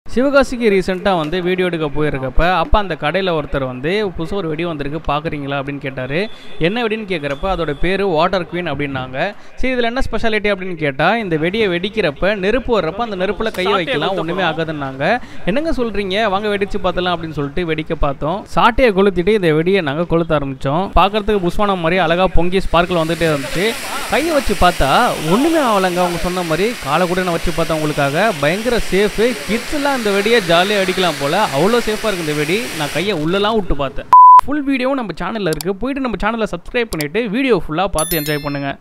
சிவகாசிக்கு ரீசெண்டாக வந்து வீடியோ எடுக்க போயிருக்கப்ப அப்போ அந்த கடையில் ஒருத்தர் வந்து புதுசாக ஒரு வெடி வந்திருக்கு பார்க்குறீங்களா அப்படின்னு கேட்டார் என்ன வெடின்னு கேட்குறப்ப அதோட பேர் வாட்டர் குவீன் அப்படின்னாங்க சரி இதில் என்ன ஸ்பெஷாலிட்டி அப்படின்னு கேட்டால் இந்த வெடியை வெடிக்கிறப்ப நெருப்பு வர்றப்ப அந்த நெருப்பில் கையை வைக்கலாம் ஒன்றுமே ஆகாதுன்னாங்க என்னங்க சொல்கிறீங்க வாங்க வெடிச்சு பார்த்தலாம் அப்படின்னு சொல்லிட்டு வெடிக்க பார்த்தோம் சாட்டையை கொளுத்திட்டு இந்த வெடியை நாங்கள் கொளுத்த ஆரம்பித்தோம் பார்க்கறதுக்கு புஷ்வானம் மாதிரி அழகாக பொங்கி ஸ்பார்க்கில் வந்துட்டே இருந்துச்சு கையை வச்சு பார்த்தா ஒன்றுமே ஆகலைங்க அவங்க சொன்ன மாதிரி காலை கூட நான் வச்சு பார்த்தேன் உங்களுக்காக பயங்கர சேஃபு கிட்ஸ் எல்லாம் இந்த வெடியை ஜாலியாக அடிக்கலாம் போல் அவ்வளோ சேஃபாக இருக்கு இந்த வெடி நான் கையை உள்ளலாம் விட்டு பார்த்தேன் ஃபுல் வீடியோவும் நம்ம சேனலில் இருக்குது போயிட்டு நம்ம சேனலை சப்ஸ்கிரைப் பண்ணிவிட்டு வீடியோ ஃபுல்லாக பார்த்து என்ஜாய் பண்ணுங்கள்